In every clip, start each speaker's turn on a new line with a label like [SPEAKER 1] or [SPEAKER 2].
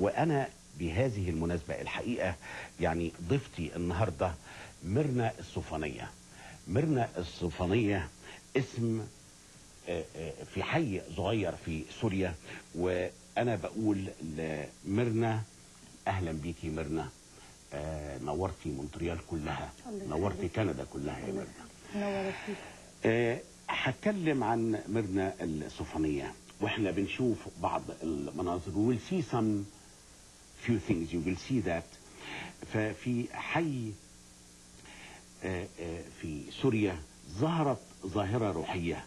[SPEAKER 1] وانا بهذه المناسبه الحقيقه يعني ضيفتي النهارده ميرنا الصوفانيه ميرنا الصوفانيه اسم آه، آه، في حي صغير في سوريا وانا بقول لميرنا اهلا بيكي ميرنا آه، نورتي مونتريال كلها
[SPEAKER 2] الله
[SPEAKER 1] نورتي
[SPEAKER 2] يخليك.
[SPEAKER 1] كندا كلها يا ميرنا
[SPEAKER 2] نورت فيك
[SPEAKER 1] آه، هتكلم عن ميرنا الصوفانية واحنا بنشوف بعض المناظر we will see some few things you will see that ففي حي آه، آه، في سوريا ظهرت ظاهرة روحية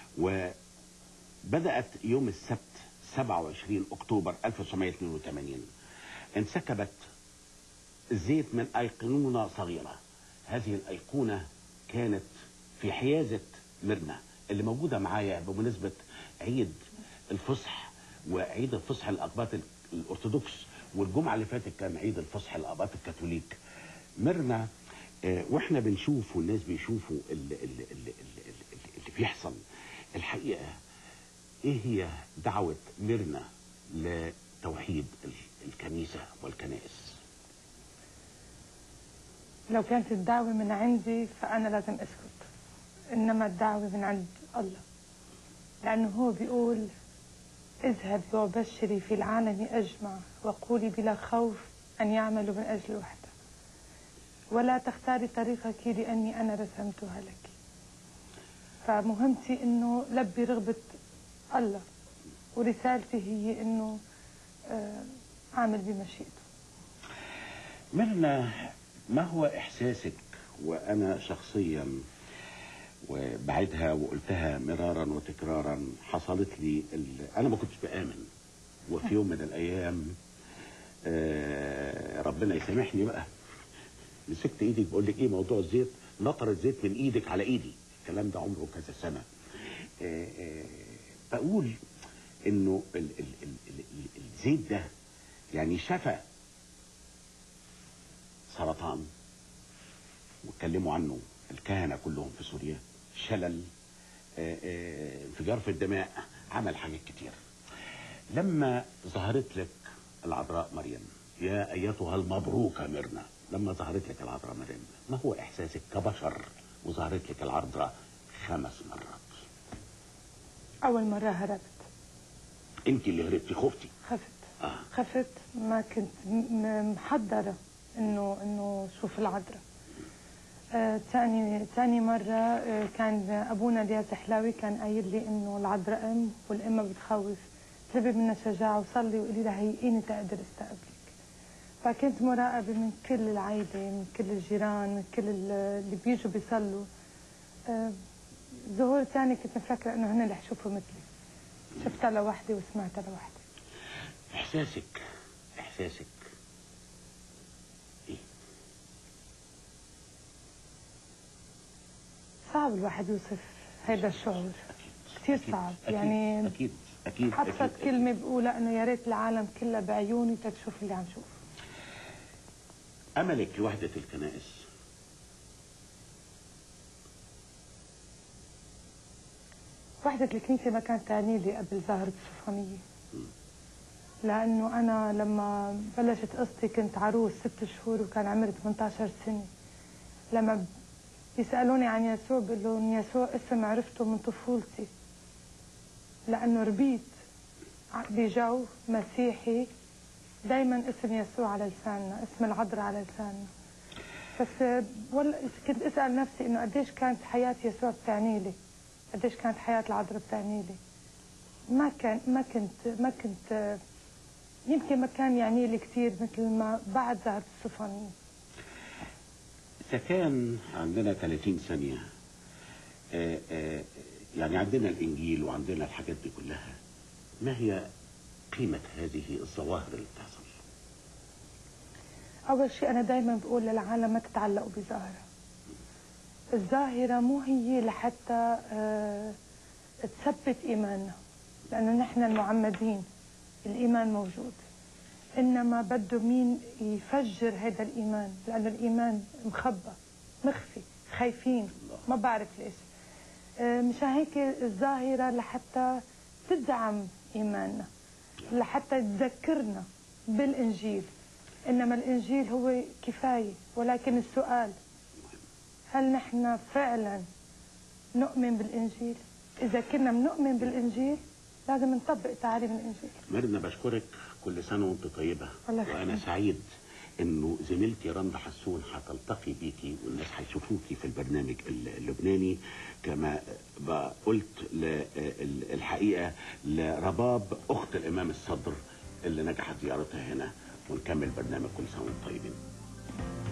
[SPEAKER 1] وبدأت يوم السبت 27 أكتوبر 1982 انسكبت زيت من أيقونة صغيرة هذه الأيقونة كانت في حيازة ميرنا اللي موجودة معايا بمناسبة عيد الفصح وعيد الفصح الأقباط الأرثوذكس والجمعة اللي فاتت كان عيد الفصح الأقباط الكاثوليك ميرنا آه، واحنا بنشوف والناس بيشوفوا اللي, اللي, اللي, اللي, اللي بيحصل الحقيقة ايه هي دعوة ميرنا لتوحيد ال- الكنيسة والكنائس
[SPEAKER 2] لو كانت الدعوة من عندي فأنا لازم أسكت إنما الدعوة من عند الله لأنه هو بيقول اذهبي وبشري في العالم أجمع وقولي بلا خوف أن يعملوا من أجل وحده ولا تختاري طريقك لأني أنا رسمتها لك فمهمتي إنه لبي رغبة الله ورسالتي هي إنه آه، أعمل بمشيئته
[SPEAKER 1] ميرنا ما هو احساسك وانا شخصيا وبعدها وقلتها مرارا وتكرارا حصلت لي ال... انا ما كنتش بامن وفي يوم من الايام آه ربنا يسامحني بقى مسكت ايدك بقول لك ايه موضوع الزيت نطرت زيت من ايدك على ايدي الكلام ده عمره كذا سنه آه آه بقول انه ال... ال... ال... ال... ال- الزيت ده يعني شفى سرطان واتكلموا عنه الكهنة كلهم في سوريا شلل آه، آه، انفجار في الدماء عمل حاجات كتير لما ظهرت لك العذراء مريم يا أيتها المبروكة ميرنا لما ظهرت لك العذراء مريم ما هو إحساسك كبشر وظهرت لك العذراء خمس مرات
[SPEAKER 2] أول مرة هربت
[SPEAKER 1] انت اللي هربتي خفتي
[SPEAKER 2] خفت
[SPEAKER 1] آه.
[SPEAKER 2] خفت ما كنت م- م- محضرة انه انه شوف العذراء آه، تاني تاني مرة آه، كان ابونا الياس حلاوي كان قايل لي انه العذراء ام والامة بتخوف طلبي منا شجاعة وصلي وقولي لها هيئيني تقدر استقبلك فكنت مراقبة من كل العائلة من كل الجيران من كل ال- اللي بيجوا بيصلوا آه، ظهور تاني كنت مفكرة انه هن اللي حيشوفوا مثلي شفتها لوحدي وسمعتها لوحدي
[SPEAKER 1] إحساسك إحساسك إيه
[SPEAKER 2] صعب الواحد يوصف هذا الشعور كثير
[SPEAKER 1] أكيد.
[SPEAKER 2] صعب
[SPEAKER 1] أكيد.
[SPEAKER 2] يعني
[SPEAKER 1] أكيد أكيد
[SPEAKER 2] حبست
[SPEAKER 1] أكيد.
[SPEAKER 2] كلمة بقولها إنه يا ريت العالم كلها بعيوني تتشوف اللي عم شوف
[SPEAKER 1] أملك لوحدة الكنائس
[SPEAKER 2] وحدة الكنيسة ما كانت تعني لي قبل ظاهرة الصوفانية لأنه أنا لما بلشت قصتي كنت عروس ست شهور وكان عمري 18 سنة لما بيسألوني عن يسوع بقول لهم يسوع اسم عرفته من طفولتي لأنه ربيت ع- بجو مسيحي دايما اسم يسوع على لساننا اسم العذراء على لساننا بس ولا كنت اسال نفسي انه قديش كانت حياه يسوع بتعني لي قديش كانت حياه العذراء بتعني لي ما كان ما كنت ما كنت يمكن ما كان يعني لي كثير مثل ما بعد ظهرت الصوفانيه
[SPEAKER 1] إذا كان عندنا 30 ثانية آه، آه، يعني عندنا الإنجيل وعندنا الحاجات دي كلها ما هي قيمة هذه الظواهر اللي بتحصل؟
[SPEAKER 2] أول شيء أنا دايما بقول للعالم ما تتعلقوا بظاهرة الظاهرة مو هي لحتى آه، تثبت إيماننا لأنه نحن المعمدين الإيمان موجود إنما بده مين يفجر هذا الإيمان لأنه الإيمان مخبى مخفي خايفين ما بعرف ليش آه، مشان هيك الظاهرة لحتى تدعم إيماننا لحتى تذكرنا بالإنجيل إنما الإنجيل هو كفاية ولكن السؤال هل نحن فعلا نؤمن بالإنجيل إذا كنا بنؤمن بالإنجيل لازم نطبق تعاليم الإنجيل
[SPEAKER 1] ميرنا بشكرك كل سنة وانت طيبة
[SPEAKER 2] الله يخليك.
[SPEAKER 1] وأنا سعيد إنه زميلتي رندا حسون هتلتقي بيكي والناس هيشوفوكي في البرنامج اللبناني كما قلت ل- الحقيقة لرباب أخت الإمام الصدر اللي نجحت زيارتها هنا ونكمل برنامج كل سنة وانتم طيبين